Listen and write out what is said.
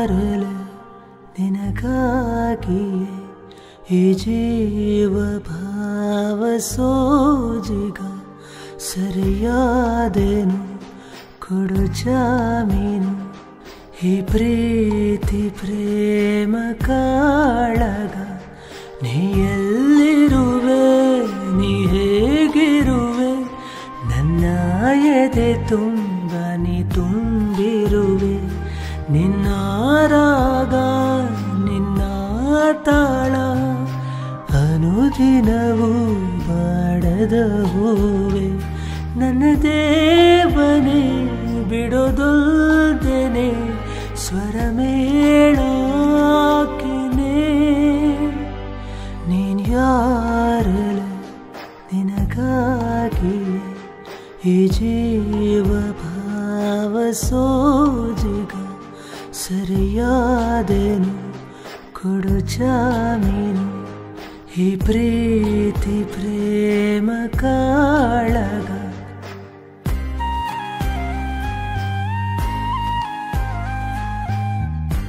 ಯಾರಲೆ ನಿನಗಾಗಿಯೇ ಈ ಜೀವ ಭಾವ ಸೋಜಿಗ ಸರಿಯಾದೇನು ಕೊಡು ಜಾಮೀನು ಈ ಪ್ರೀತಿ ಪ್ರೇಮ ಕಾಳಗ ನೀ ಎಲ್ಲಿರುವೆ ನೀ ಹೇಗಿರುವೆ ನನ್ನ ಎದೆ ತುಂಬ ನೀ ತುಂಬಿರುವೆ ನಿನ್ನ ರಾಗ ನಿನ್ನ ತಾಳ ಅನುದಿನವೂ ಬಾಡದ ಹೂವೆ ನನ್ನ ದೇವನೇ ಬಿಡೋದೊಲ್ದೇನೆ ಸ್ವರ ಮೇಳಾಕಿನೇ ನೀನ್ ಯಾರಲೆ ನಿನಗಾಗಿಯೇ ಈ ಜೀವ ಭಾವ ಸೋಜಿಗ ಸರಿಯಾದೇನು ಕೊಡು ಜಾಮೀನು ಈ ಪ್ರೀತಿ ಪ್ರೇಮ ಕಾಳಗ